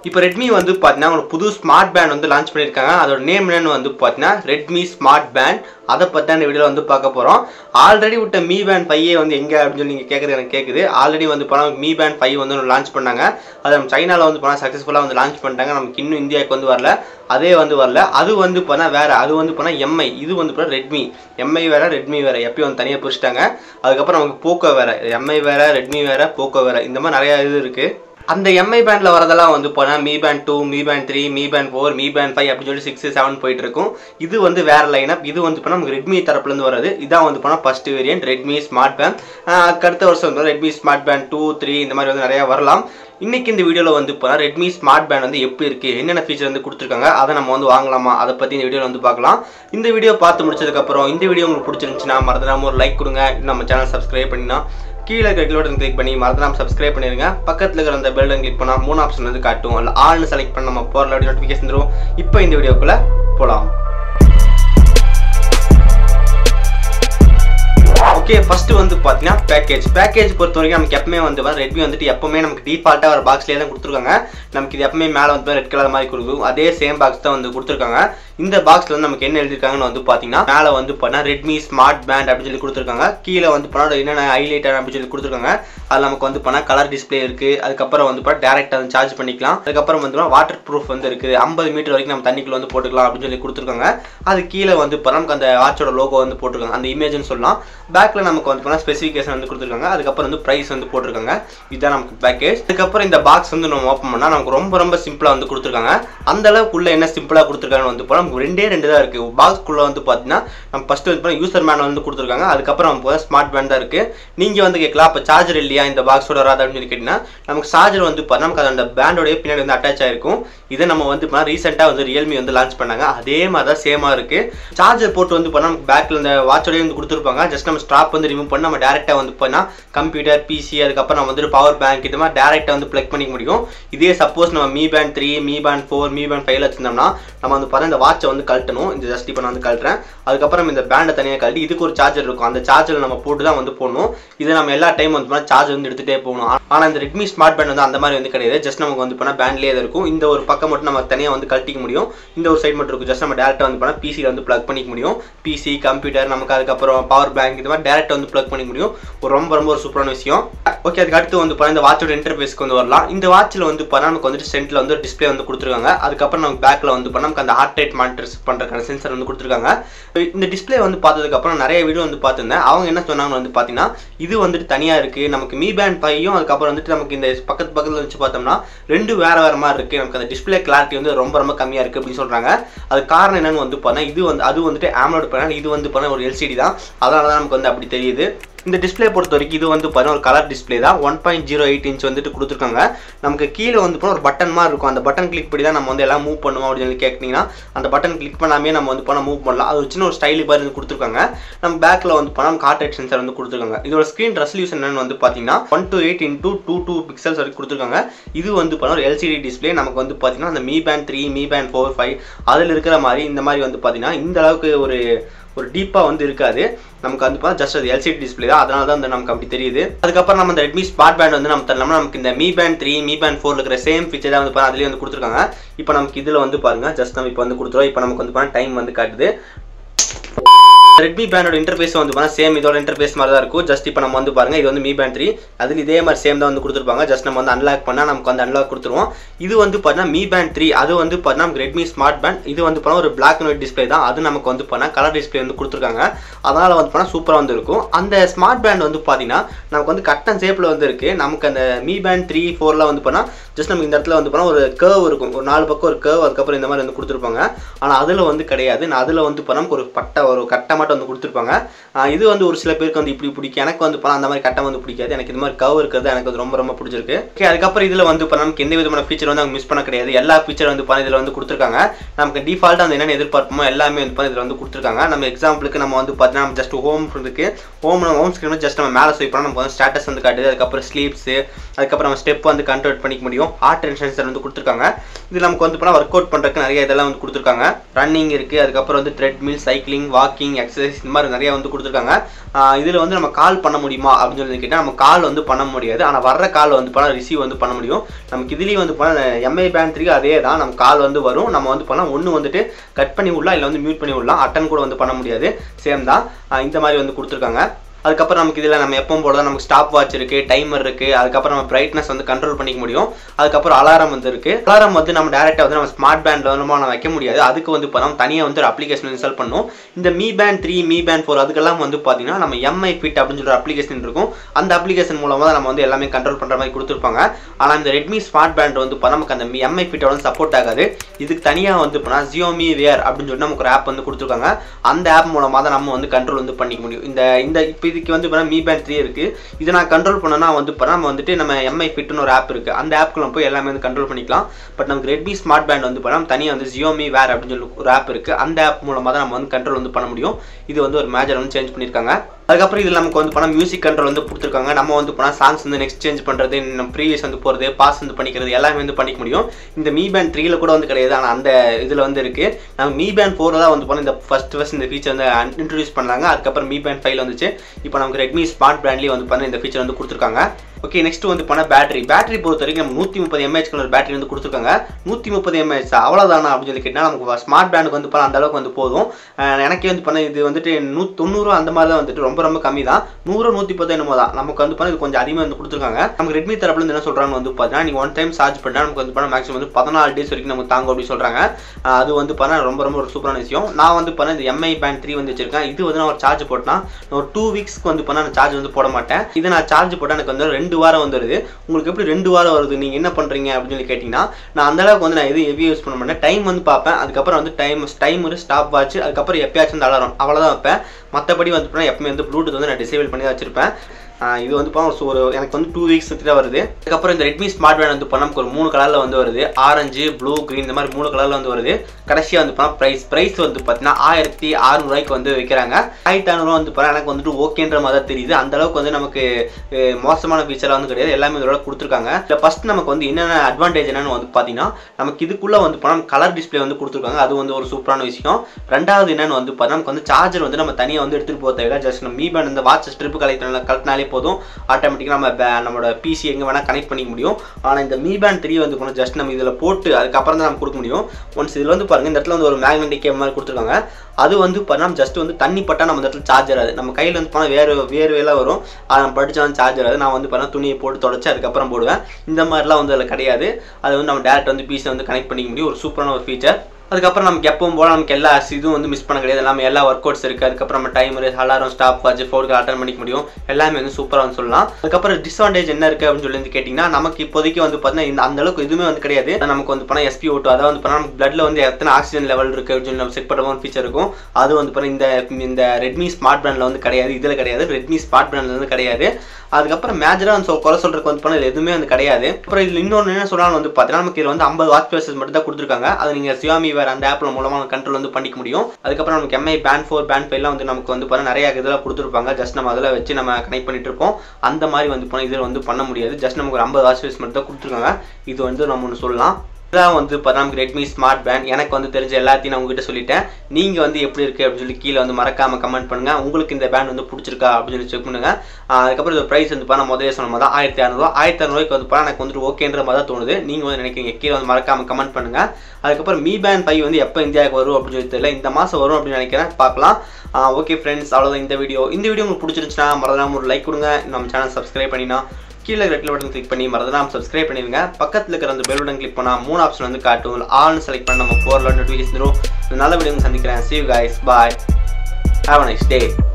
இப்போ ரெட்மி வந்து பார்த்தீங்கன்னா ஒரு புது ஸ்மார்ட் பேண்ட் வந்து லான்ச் பண்ணியிருக்காங்க அதோட நேம் என்னன்னு வந்து பார்த்தீங்கன்னா ரெட்மி ஸ்மார்ட் பேண்ட் அதை பற்றி அந்த வீடியோவில் வந்து பார்க்க போகிறோம் ஆல்ரெடி விட்ட மீ பேண்ட் ஃபையே வந்து எங்கே அப்படின்னு சொல்லி நீங்கள் கேட்குறது எனக்கு கேட்குது ஆல்ரெடி வந்து போனால் மீ பேண்ட் ஃபைவ் வந்து லான்ச் பண்ணாங்க அது நம்ம சைனாவில் வந்து போனால் சக்ஸஸ்ஃபுல்லாக வந்து லான்ச் பண்ணிட்டாங்க நமக்கு இன்னும் இந்தியாவுக்கு வந்து வரல அதே வந்து வரல அது வந்து போனால் வேறு அது வந்து போனால் எம்ஐ இது வந்து போனால் ரெட்மி எம்ஐ வேற ரெட்மி வேற எப்பயும் வந்து தனியாக பிரிச்சிட்டாங்க அதுக்கப்புறம் நமக்கு போக்கோ வேற எம்ஐ வேற ரெட்மி வேற போக்கோ வேற இந்த மாதிரி நிறையா இது இருக்குது அந்த எம்ஐ பேண்டில் வரதெல்லாம் வந்து போனால் Mi band two Mi band three Mi band four Mi band five அப்படின்னு சொல்லி சிக்ஸ் செவன் போயிட்டு இருக்கும் இது வந்து வேற லைனப் இது வந்து போனால் நமக்கு ரெட்மி தரப்புலேருந்து வருது இதான் வந்து போனால் first variant Redmi smart band அதுக்கு அடுத்த வருஷம் வந்து Redmi smart band two three இந்த மாதிரி வந்து நிறையா வரலாம் இன்னைக்கு இந்த வீடியோவில் வந்து போனால் ரெட்மி ஸ்மார்ட் பேண்ட் வந்து எப்படி இருக்குது என்னென்ன ஃபீச்சர் வந்து கொடுத்துருக்காங்க அதை நம்ம வந்து வாங்கலாமா அதை பற்றி இந்த வீடியோவில் வந்து பார்க்கலாம் இந்த வீடியோ பார்த்து முடிச்சதுக்கப்புறம் இந்த வீடியோ உங்களுக்கு பிடிச்சிருந்துச்சுன்னா மறந்துடாம ஒரு லைக் கொடுங்க நம்ம சேனல் சப்ஸ்கிரைப் பண்ணினா கீழே இருக்கிற கிலோடன் கிளிக் பண்ணி மறந்துடாம சப்ஸ்கிரைப் பண்ணிருங்க பக்கத்தில் இருக்கிற அந்த பெல்டன் கிளிக் பண்ணால் மூணு ஆப்ஷன் வந்து காட்டும் அதில் ஆள்னு செலக்ட் பண்ண நம்ம போகிற நோட்டிஃபிகேஷன் தரும் இப்போ இந்த வீடியோக்குள்ளே போகலாம் ஓகே ஃபர்ஸ்ட் வந்து பார்த்தீங்கன்னா பேக்கேஜ் பேக்கேஜ் பொறுத்த வரைக்கும் நமக்கு எப்பவுமே வந்து ரெட்மி வந்துட்டு எப்பவுமே நமக்கு டிஃபால்ட்டாக ஒரு பாக்ஸ்லேயே தான் கொடுத்துருக்காங்க நமக்கு இது எப்பவுமே மேலே வந்து ரெட் கலர் மாதிரி கொடுக்கும் அதே சேம் பாக்ஸ் தான் வந்து கொடுத்துருக்காங்க இந்த பாக்ஸில் வந்து நமக்கு என்ன எழுதிருக்காங்கன்னு வந்து பார்த்தீங்கன்னா மேலே வந்து பார்த்தீங்கன்னா ரெட்மி ஸ்மார்ட் பேண்ட் அப்படின்னு சொல்லி கொடுத்துருக்காங்க கீழே வந்து பண்ணா என்னென்ன ஹைலைட்டர் அப்படின்னு சொல்லி கொடுத்துருக்காங்க அது நமக்கு வந்து பண்ணால் கலர் டிஸ்பிளே இருக்குது அதுக்கப்புறம் வந்து பார்த்தா டேரெக்டாக வந்து சார்ஜ் பண்ணிக்கலாம் அதுக்கப்புறம் வந்து வாட்டர் ப்ரூஃப் வந்து இருக்குது ஐம்பது மீட்டர் வரைக்கும் நம்ம தண்ணிக்குள்ள வந்து போட்டுக்கலாம் அப்படின்னு சொல்லி கொடுத்துருக்காங்க அது கீழே வந்து இப்போ நமக்கு அந்த வாட்சோட லோகோ வந்து போட்டிருக்காங்க அந்த இமேஜ்னு சொல்லலாம் பேக்கில் நமக்கு வந்து பண்ணால் ஸ்பெசிஃபிகேஷன் வந்து கொடுத்துருக்காங்க அதுக்கப்புறம் வந்து ப்ரைஸ் வந்து போட்டிருக்காங்க இதுதான் நமக்கு பேக்கேஜ் அதுக்கப்புறம் இந்த பாக்ஸ் வந்து நம்ம ஓப்பன் பண்ணால் நமக்கு ரொம்ப ரொம்ப சிம்பிளாக வந்து கொடுத்துருக்காங்க அந்த அளவுக்குள்ள என்ன சிம்பிளாக கொடுத்துருக்காங்கன்னு வந்து போனால் நமக்கு ரெண்டே ரெண்டு தான் இருக்குது பாக்ஸ்க்குள்ளே வந்து பார்த்தீங்கன்னா நம்ம ஃபஸ்ட்டு வந்து பார்த்தா யூசர் மேன் வந்து கொடுத்துருக்காங்க அதுக்கப்புறம் நமக்கு ஸ்மார்ட் பேண்ட் தான் இருக்குது நீங்கள் வந்து கேட்கலாம் அப்போ சார்ஜர் இல்லையா இந்த பாக்ஸோட வராது அப்படின்னு சொல்லி கேட்டிங்கன்னா நமக்கு சார்ஜர் வந்து பார்த்தா நமக்கு அந்த பேண்டோடைய பின்னாடி வந்து அட்டாச் ஆயிருக்கும் இதை நம்ம வந்து இப்போ ரீசெண்டாக வந்து ரியல்மி வந்து லான்ச் பண்ணாங்க அதே மாதிரி தான் சேமாக இருக்குது சார்ஜர் போட்டு வந்து பார்த்தா நமக்கு பேக்கில் இந்த வாட்சோடய வந்து கொடுத்துருப்பாங்க ஜஸ்ட் நம்ம ஸ்ட்ராப் வந்து ரிமூவ் பண்ணி நம்ம டேரெக்டாக வந்து பண்ணால் கம்ப்யூட்டர் பிசி அதுக்கப்புறம் நம்ம வந்துட்டு பவர் பேங்க் இது மாதிரி டேரெக்டாக வந்து ப்ளக் பண்ணிக்க முடியும் இதே சப்போஸ் நம்ம Mi band three Mi band four Mi band ஃபைவ்ல வச்சிருந்தோம்னா நம்ம வந்து பார்த்தா இந்த வாட்சை வந்து கழட்டணும் இந்த ஜஸ்ட் இப்போ நான் வந்து கழட்டுறேன் அதுக்கப்புறம் இந்த பேண்டை தனியாக கழட்டி இதுக்கு ஒரு சார்ஜர் இருக்கும் அந்த சார்ஜர் நம்ம போட்டு தான் வந்து போடணும் இதை நம்ம எல்லா டைம் வந்து சார்ஜ் வந்து எடுத்துகிட்டே போகணும் ஆனால் இந்த ரெட்மி ஸ்மார்ட் பேண்ட் வந்து அந்த மாதிரி வந்து கிடையாது ஜஸ்ட் நமக்கு வந்து பண்ணால் பேண்ட்லேயே இருக்கும் இந்த ஒரு பக்கம் மட்டும் நம்ம தனியாக வந்து கழட்டிக்க முடியும் இந்த ஒரு சைட் மட்டும் இருக்கும் ஜஸ்ட் நம்ம டேரெக்டாக வந்து பண்ணால் பிசியில் வந்து ப்ளக் பண்ணிக்க முடியும் பிசி கம்ப்யூட்டர் நமக்கு அதுக்கப்புறம் பவர் பேங்க் இது மாதிரி டேரெக்டாக வந்து ப்ளக் பண்ணிக்க முடியும் ஒரு ரொம்ப ரொம்ப ஒரு சூப்பரான விஷயம் ஓகே அதுக்கு அடுத்து வந்து பார்த்தா இந்த வாட்சோட இன்டர்ஃபேஸ்க்கு வந்து வரலாம் இந்த வாட்சில் வந்து பார்த்தா நமக்கு வந்துட்டு சென்ட்டில் வந்து ஒரு டிஸ்பிளே வந்து கொடுத்துருக்காங்க அதுக்கப்புறம் நமக்கு பேக்கில் வந்து பண்ணா நமக்கு அந்த ஹார்ட் ரேட் மானிட்டர்ஸ் பண்ணுறதுக்கான சென்சர் வந்து கொடுத்துருக்காங்க இந்த டிஸ்பிளே வந்து பார்த்ததுக்கப்புறம் நிறைய வீடியோ வந்து பார்த்துருந்தேன் அவங்க என்ன சொன்னாங்கன்னு வந்து பார்த்தீங்கன்னா இது வந்துட்டு தனியாக இருக்குது நமக்கு மீ பேண்ட் ஃபையும் அதுக்கப்புறம் வந்துட்டு நமக்கு இந்த பக்கத்து பக்கத்தில் வச்சு பார்த்தோம்னா ரெண்டு வேற வேற மாதிரி இருக்குது நமக்கு அந்த டிஸ்பிளே கிளாரிட்டி வந்து ரொம்ப ரொம்ப கம்மியாக இருக்குது அப்படின்னு சொல்கிறாங்க அது காரணம் என்னன்னு வந்து பார்த்தா இது வந்து அது வந்துட்டு ஆம்லோட் பேனல் இது வந்து பார்த்தா ஒரு எல்சிடி தான் அதனால தான் நமக்கு வந்து அப்படி தெரியுது இந்த டிஸ்பிளே பொறுத்த வரைக்கும் இது வந்து பார்த்தீங்கன்னா ஒரு கலர் டிஸ்பிளே தான் one point zero eight inch வந்துட்டு கொடுத்துருக்காங்க நமக்கு கீழே வந்து போனால் ஒரு பட்டன் மாதிரி இருக்கும் அந்த பட்டன் கிளிக் பண்ணி தான் நம்ம வந்து எல்லாம் மூவ் பண்ணுவோம் அப்படின்னு சொல்லி கேட்டிங்கன்னா அந்த பட்டன் கிளிக் பண்ணாமே நம்ம வந்து போனால் மூவ் பண்ணலாம் அது சின்ன ஒரு ஸ்டைலி மாதிரி வந்து கொடுத்துருக்காங்க நம்ம பேக்கில் வந்து போனால் நமக்கு ஹார்ட் ரேட் சென்சர் வந்து கொடுத்துருக்காங்க இதோட ஸ்க்ரீன் ரெசல்யூஷன் என்னன்னு வந்து பார்த்தீங்கன்னா one two eight into two two pixels வரைக்கும் கொடுத்துருக்காங்க இது வந்து பார்த்தா ஒரு எல்சிடி டிஸ்பிளே நமக்கு வந்து பார்த்தீங்கன்னா அந்த Mi band three Mi band four five அதில் இருக்கிற மாதிரி இந்த மாதிரி வந்து பார்த்தீங்கன்னா இந்த அளவுக்கு ஒரு ஒரு டீப்பாக வந்து இருக்காது நமக்கு வந்து பார்த்தா ஜஸ்ட் அது எல்சிடி டிஸ்பிளே தான் அதனால தான் வந்து நமக்கு அப்படி தெரியுது அதுக்கப்புறம் நம்ம இந்த ரெட்மி ஸ்மார்ட் பேண்ட் வந்து நம்ம தரலாம்னா நமக்கு இந்த Mi band three Mi band four இருக்கிற சேம் ஃபீச்சர் தான் வந்து பாருங்க அதுலேயே வந்து கொடுத்துருக்காங்க இப்போ நமக்கு இதில் வந்து பாருங்க ஜஸ்ட் நம்ம இப்போ வந்து கொடுத்துருவோம் இப்போ நமக்கு வந்து பாருங்க டைம் வந்து காட்டுது ரெட்மி பேண்டோட இன்டர்ஃபேஸ் வந்து பார்த்தா சேம் இதோட இன்டர்ஃபேஸ் மாதிரி தான் இருக்கும் ஜஸ்ட் இப்போ நம்ம வந்து பாருங்க இது வந்து மீ பேண்ட் த்ரீ அதில் இதே மாதிரி சேம் தான் வந்து கொடுத்துருப்பாங்க ஜஸ்ட் நம்ம வந்து அன்லாக் பண்ணால் நமக்கு வந்து அன்லாக் கொடுத்துருவோம் இது வந்து பார்த்தீங்கன்னா மீ பேண்ட் த்ரீ அது வந்து பார்த்தீங்கன்னா நமக்கு ரெட்மி ஸ்மார்ட் பேண்ட் இது வந்து பார்த்தா ஒரு பிளாக் அண்ட் ஒயிட் டிஸ்பிளே தான் அது நமக்கு வந்து பார்த்தா கலர் டிஸ்பிளே வந்து கொடுத்துருக்காங்க அதனால் வந்து பார்த்தா சூப்பராக வந்து இருக்கும் அந்த ஸ்மார்ட் பேண்ட் வந்து பார்த்தீங்கன்னா நமக்கு வந்து கட்டன் ஷேப்பில் வந்து இருக்குது நமக்கு அந்த மீ பேண்ட் த்ரீ ஃபோர்லாம் வந்து பார்த்தா ஜஸ்ட் நம்ம இந்த இடத்துல வந்து பார்த்தா ஒரு கேர்வ் இருக்கும் ஒரு நாலு பக்கம் ஒரு கேர்வ் அதுக்கப்புறம் இந்த மாதிரி வந்து கொடுத்துருப்பாங்க ஆனால் அதில் வந்து கிடையாது நான் அதில் வந்து பார்த்தா ஒரு பட்டை ஒரு கட்டை மட்டும் வந்து கொடுத்துருப்பாங்க இது வந்து ஒரு சில பேருக்கு வந்து இப்படி பிடிக்கும் எனக்கு வந்து பார்த்தா அந்த மாதிரி கட்டம் வந்து பிடிக்காது எனக்கு இந்த மாதிரி கவ் இருக்கிறது எனக்கு வந்து ரொம்ப ரொம்ப பிடிச்சிருக்கு ஓகே அதுக்கப்புறம் இதில் வந்து இப்போ நமக்கு எந்த விதமான ஃபீச்சர் வந்து அவங்க மிஸ் பண்ண கிடையாது எல்லா ஃபீச்சர் வந்து பார்த்தா இதில் வந்து கொடுத்துருக்காங்க நமக்கு டிஃபால்ட்டாக வந்து என்னென்ன எதிர்பார்ப்போமோ எல்லாமே வந்து பார்த்தா இதில் வந்து கொடுத்துருக்காங்க நம்ம எக்ஸாம்பிளுக்கு நம்ம வந்து பார்த்தீங்கன்னா நம்ம ஜஸ்ட் ஹோம் இருக்கு ஹோம் நம்ம ஹோம் ஸ்க்ரீன் ஜஸ்ட் நம்ம மேலே ஸ்வைப் பண்ணால் நமக்கு வந்து ஸ்டேட்டஸ் வந்து காட்டுது அதுக்கப்புறம் ஸ்லீப்ஸு அதுக்கப்புறம் நம்ம ஸ்டெப் வந்து கண்ட்ரோல் பண்ணிக்க முடியும் ஹார்ட் ரேட் சென்சர் வந்து கொடுத்துருக்காங்க இது நமக்கு வந்து போனால் ஒர்க் அவுட் பண்ணுறதுக்கு நிறைய இதெல்லாம் வந்து கொடுத்துருக்காங்க ரன்னிங் இருக்குது அதுக்கப்புறம் வந்து treadmill cycling walking exercise exercise இந்த மாதிரி நிறைய வந்து கொடுத்துருக்காங்க இதில் வந்து நம்ம கால் பண்ண முடியுமா அப்படின்னு சொல்லி கேட்டால் நம்ம கால் வந்து பண்ண முடியாது ஆனால் வர்ற கால் வந்து பண்ணால் ரிசீவ் வந்து பண்ண முடியும் நமக்கு இதுலேயும் வந்து பண்ணால் எம்ஐ பேண்ட் த்ரீ அதே தான் நம்ம கால் வந்து வரும் நம்ம வந்து பண்ணால் ஒன்று வந்துட்டு கட் பண்ணி விடலாம் இல்லை வந்து மியூட் பண்ணி விடலாம் அட்டன் கூட வந்து பண்ண முடியாது சேம் தான் ஆஹ் இந்த மாதிரி வந்து கொடுத்துருக்காங்க அதுக்கப்புறம் நமக்கு இதில் நம்ம எப்பவும் போல தான் நமக்கு ஸ்டாப் வாட்ச் இருக்குது டைமர் இருக்குது அதுக்கப்புறம் நம்ம பிரைட்னஸ் வந்து கண்ட்ரோல் பண்ணிக்க முடியும் அதுக்கப்புறம் அலாரம் வந்து இருக்குது அலாரம் வந்து நம்ம டேரெக்டாக வந்து நம்ம ஸ்மார்ட் பேண்டில் வந்து நம்ம வைக்க முடியாது அதுக்கு வந்து இப்போ நம்ம தனியாக வந்து ஒரு அப்ளிகேஷன் இன்ஸ்டால் பண்ணும் இந்த Mi band three Mi band four அதுக்கெல்லாம் வந்து பார்த்தீங்கன்னா நம்ம எம்ஐ ஃபிட் அப்படின்னு சொல்லிட்டு அப்ளிகேஷன் இருக்கும் அந்த அப்ளிகேஷன் மூலமாக தான் நம்ம வந்து எல்லாமே கண்ட்ரோல் பண்ணுற மாதிரி கொடுத்துருப்பாங்க ஆனால் இந்த ரெட்மி ஸ்மார்ட் பேண்ட் வந்து இப்போ நமக்கு அந்த எம்ஐ ஃபிட்டோட வந்து சப்போர்ட் ஆகாது இதுக்கு தனியாக வந்து இப்போ ஜியோமி வேர் அப்படின்னு சொல்லிட்டு நமக்கு ஒரு ஆப் வந்து கொடுத்துருக்காங்க அந்த ஆப் மூலமாக தான் நம்ம வந்து கண்ட்ரோல் வந்து பண்ணிக்க முடியும் இந்த இந்த இப்போ இதுக்கு வந்து இப்போ மீ பேண்ட் த்ரீ இருக்குது இதை நான் கண்ட்ரோல் பண்ணனா வந்து இப்போ நம்ம வந்துட்டு நம்ம எம்ஐ ஃபிட்னு ஒரு ஆப் இருக்குது அந்த ஆப்க்குள்ள போய் எல்லாமே வந்து கண்ட்ரோல் பண்ணிக்கலாம் பட் நமக்கு ரெட்மி ஸ்மார்ட் பேண்ட் வந்து இப்போ நம்ம தனியாக வந்து ஜியோமி வேர் அப்படின்னு சொல்லி ஒரு ஆப் இருக்குது அந்த ஆப் மூலமாக தான் நம்ம வந்து கண்ட்ரோல் வந்து பண்ண முடியும் இது வந்து ஒரு மேஜர் வந்து சேஞ்ச் பண்ணியிருக்காங்க அதுக்கப்புறம் இதில் நமக்கு வந்து போனால் மியூசிக் கண்ட்ரோல் வந்து கொடுத்துருக்காங்க நம்ம வந்து போனால் சாங்ஸ் வந்து நெக்ஸ்ட் சேஞ்ச் பண்ணுறது நம்ம ப்ரீவியஸ் வந்து போகிறது பாஸ் வந்து பண்ணிக்கிறது எல்லாமே வந்து பண்ணிக்க முடியும் இந்த மீ பேண்ட் த்ரீல கூட வந்து கிடையாது ஆனால் அந்த இதில் வந்து இருக்குது நம்ம மீ பேண்ட் ஃபோரில் தான் வந்து போனால் இந்த ஃபஸ்ட் ஃபஸ்ட் இந்த ஃபீச்சர் வந்து இன்ட்ரடியூஸ் பண்ணாங்க அதுக்கப்புறம் மீ பேண்ட் ஃபைவ்ல வந்துச்சு இப்போ நமக்கு ரெட்மி ஸ்மார்ட் பிராண்ட்லேயே வந்து பண்ண இந்த ஃபீச்சர் வந்து கொடுத்துருக்காங்க ஓகே நெக்ஸ்ட் வந்து போனால் பேட்டரி பேட்டரி பொறுத்த வரைக்கும் நம்ம நூற்றி முப்பது எம்ஏஹெச் ஒரு பேட்டரி வந்து கொடுத்துருக்காங்க நூற்றி முப்பது எம்ஏஹெச் அவ்வளோதானா அப்படின்னு சொல்லி கேட்டால் நமக்கு ஸ்மார்ட் பேண்டுக்கு வந்து போனால் அந்த அளவுக்கு வந்து போதும் அஹ் எனக்கே வந்து பண்ண இது வந்துட்டு நூ தொண்ணூறு அந்த மாதிரி தான் வந்துட்டு ரொம்ப ரொம்ப கம்மி தான் நூறு நூற்றி பத்து என்னமோ தான் நமக்கு வந்து பண்ண இது கொஞ்சம் அதிகமாக வந்து கொடுத்துருக்காங்க நமக்கு ரெட்மி தரப்புல இருந்து என்ன சொல்கிறாங்க வந்து பார்த்தீங்கன்னா நீங்கள் ஒன் டைம் சார்ஜ் பண்ணால் நமக்கு வந்து பண்ண மேக்ஸிமம் வந்து பதினாலு டேஸ் வரைக்கும் நமக்கு தாங்கும் அப்படின்னு சொல்கிறாங்க அது வந்து பண்ண ரொம்ப ரொம்ப ஒரு சூப்பரான விஷயம் நான் வந்து பண்ண இந்த எம்ஐ பேண்ட் த்ரீ வந்து வச்சிருக்கேன் இது வந்து நான் ஒரு சார்ஜ் போட்டேன்னா நான் ஒரு டூ வீக்ஸ்க்கு வந்து பண்ண நான் சார்ஜ் வந்து போட மாட்டேன் இது நான் சார்ஜ் போட்டால் எனக்கு வந்து ரெண்டு வாரம் வந்து வருது உங்களுக்கு எப்படி ரெண்டு வாரம் வருது நீங்கள் என்ன பண்ணுறீங்க அப்படின்னு சொல்லி கேட்டிங்கன்னா நான் அந்த அளவுக்கு வந்து நான் எதுவும் ஹெவி யூஸ் பண்ண மாட்டேன் டைம் வந்து பார்ப்பேன் அதுக்கப்புறம் வந்து டைம் டைம் ஒரு ஸ்டாப் வாட்ச் அதுக்கப்புறம் எப்பயாச்சும் வந்து அலாரம் அவ்வளோதான் வைப்பேன் மற்றபடி வந்து பார்த்தீங்கன்னா எப்பவுமே வந்து ப்ளூடூத் வந்து நான் டிசேபிள் பண்ணி தான் வச்சிருப்பேன் ஆஹ் இது வந்து பார்த்தா ஒரு எனக்கு வந்து டூ வீக்ஸ் கிட்ட வருது அதுக்கப்புறம் இந்த ரெட்மி ஸ்மார்ட் பேண்ட் வந்து பண்ண நமக்கு ஒரு மூணு கலரில் வந்து வருது ஆரஞ்சு ப்ளூ க்ரீன் இந்த மாதிரி மூணு கலரில் வந்து வருது கடைசியாக வந்து பண்ணால் ப்ரைஸ் ப்ரைஸ் வந்து பார்த்தீங்கன்னா ஆயிரத்தி அறுநூறுவாய்க்கு வந்து விற்கிறாங்க ஆயிரத்தி அறநூறுவா வந்து பண்ணால் எனக்கு வந்துட்டு ஓகேன்ற மாதிரி தான் தெரியுது அந்த அளவுக்கு வந்து நமக்கு அஹ், மோசமான ஃபீச்சராக வந்து கிடையாது எல்லாமே இதோட கொடுத்துருக்காங்க இல்லை ஃபஸ்ட் நமக்கு வந்து என்னென்ன அட்வான்டேஜ் என்னன்னு வந்து பார்த்தீங்கன்னா நமக்கு இதுக்குள்ளே வந்து பண்ணால் கலர் டிஸ்ப்ளே வந்து கொடுத்துருக்காங்க அது வந்து ஒரு சூப்பரான விஷயம் ரெண்டாவது என்னன்னு வந்து பார்த்தா நமக்கு வந்து சார்ஜர் வந்து நம்ம தனியாக வந்து எடுத்துகிட்டு போக தேவையில்ல ஜஸ்ட் நம்ம மீ பேண்ட் இந்த வாட்ச் ஸ்ட்ரிப் கலெக்ட் கலட்டினாலே போதும் ஆட்டோமேட்டிக்காக நம்ம பே- நம்மளோட பிசி எங்கே வேணால் கனெக்ட் பண்ணிக்க முடியும் ஆனால் இந்த மீ பேண்ட் த்ரீ வந்து கொஞ்சம் ஜஸ்ட் நம்ம இதில் போட்டு அதுக்கப்புறம் தான் நம்ம கொடுக்க முடியும் ஒன்ஸ் இதில் வந்து பாருங்க இந்த இடத்துல வந்து ஒரு மேக்னெட்டிக் கேம் மாதிரி கொடுத்துருக்காங்க அது வந்து பண்ணால் ஜஸ்ட் வந்து தண்ணி பட்டா நம்ம இந்த இடத்துல சார்ஜர் அது நம்ம கையில் வந்து போனால் வேறு வேறு வேலை வரும் அதை நம்ம படிச்சாலும் சார்ஜர் அது நான் வந்து பண்ண துணியை போட்டு தொடச்சி அதுக்கப்புறம் போடுவேன் இந்த மாதிரிலாம் வந்து அதில் கிடையாது அது வந்து நம்ம டேரக்ட் வந்து பிசி வந்து கனெக்ட் பண்ணிக்க முடியும் ஒரு சூப்பரான ஒரு ஃபீச்சர் அதுக்கப்புறம் நமக்கு எப்பவும் போல நமக்கு எல்லா இதுவும் வந்து மிஸ் பண்ண கிடையாது எல்லாமே எல்லா ஒர்க் அவுட்ஸ் இருக்குது அதுக்கப்புறம் நம்ம டைமர் அலாரம் ஸ்டாப் வாட்ச் ஃபோருக்கு அட்டன் பண்ணிக்க முடியும் எல்லாமே வந்து சூப்பராக வந்து சொல்லலாம் அதுக்கப்புறம் டிஸ்அட்வான்டேஜ் என்ன இருக்குது அப்படின்னு சொல்லி வந்து கேட்டிங்கன்னா நமக்கு இப்போதைக்கு வந்து பார்த்தீங்கன்னா இந்த அந்த அளவுக்கு எதுவுமே வந்து கிடையாது நமக்கு வந்து பண்ணால் எஸ்பி ஓட்டு அதாவது வந்து பண்ணால் நமக்கு பிளட்ல வந்து எத்தனை ஆக்சிஜன் லெவல் இருக்குது அப்படின்னு சொல்லி நம்ம செக் பண்ணுற ஒரு ஃபீச்சர் இருக்கும் அது வந்து பண்ண இந்த இந்த ரெட்மி ஸ்மார்ட் பிராண்டில் வந்து கிடையாது இதில் கிடையாது ரெட்மி ஸ்மார்ட் பிராண்டில் வந்து கிடையாது அதுக்கப்புறம் மேஜராக வந்து சொ- குறை சொல்றதுக்கு வந்து பண்ண எதுவுமே வந்து கிடையாது அப்புறம் இதில் இன்னொன்று என்ன சொல்றாங்க வந்து பார்த்தீங்கன்னா நமக்கு இதில் வந்து ஐம்பது வாட்ச் பேசஸ் மட்டும் தான் கொடுத்துருக்காங்க அது நீங்கள் சியாமி வேறு அந்த ஆப்பில் மூலமாக கண்ட்ரோல் வந்து பண்ணிக்க முடியும் அதுக்கப்புறம் நமக்கு எம்ஐ பேண்ட் ஃபோர் பேண்ட் ஃபைவ்லாம் வந்து நமக்கு வந்து பண்ண நிறைய இதெல்லாம் கொடுத்துருப்பாங்க ஜஸ்ட் நம்ம அதில் வச்சு நம்ம கனெக்ட் பண்ணிட்டு இருப்போம் அந்த மாதிரி வந்து பண்ண இதில் வந்து பண்ண முடியாது ஜஸ்ட் நமக்கு ஒரு ஐம்பது வாட்ச் பேஸ் மட்டும் தான் கொடுத்துருக்காங்க இது வந்து நம்ம ஒன்று சொல்லலாம் இதான் வந்து இப்போ நமக்கு ரெட்மி ஸ்மார்ட் பேண்ட் எனக்கு வந்து தெரிஞ்ச எல்லாத்தையும் நான் உங்ககிட்ட சொல்லிட்டேன் நீங்கள் வந்து எப்படி இருக்குது அப்படின்னு சொல்லி கீழே வந்து மறக்காம கமெண்ட் பண்ணுங்கள் உங்களுக்கு இந்த பேண்ட் வந்து பிடிச்சிருக்கா அப்படின்னு சொல்லி செக் பண்ணுங்கள் ஆஹ் அதுக்கப்புறம் இந்த ப்ரைஸ் வந்து பண்ண முதலே சொன்ன மாதிரி தான் ஆயிரத்தி அறநூறுவா ஆயிரத்தி அறநூறுவாய்க்கு வந்து பண்ண எனக்கு வந்துட்டு ஓகேன்ற மாதிரி தான் தோணுது நீங்கள் வந்து நினைக்கிறீங்க கீழே வந்து மறக்காம கமெண்ட் பண்ணுங்கள் அதுக்கப்புறம் மீ பேண்ட் ஃபைவ் வந்து எப்போ இந்தியாவுக்கு வரும் அப்படின்னு சொல்லி தெரியல இந்த மாதம் வரும் அப்படின்னு நினைக்கிறேன் பார்க்கலாம் ஓகே ஃப்ரெண்ட்ஸ் அவ்வளோதான் இந்த வீடியோ இந்த வீடியோ உங்களுக்கு பிடிச்சிருந்துச்சுன்னா மறந்துடாம ஒரு லைக் கொடுங்க நம்ம சேனல் சப்ஸ்கிரைப் பண்ணினா கீழே ரெட் பட்டன் கிளிக் பண்ணி மறந்துடாம சப்ஸ்கிரைப் பண்ணிடுங்க பக்கத்தில் இருக்கிற அந்த பெல் பட்டன் கிளிக் பண்ணால் மூணு ஆப்ஷன் வந்து காட்டும் ஆல்னு செலக்ட் பண்ண நம்ம ஃபோரில் நோட்டிஃபிகேஷன் தரும் நல்ல வீடியோ சந்திக்கிறேன் see you guys bye have a nice day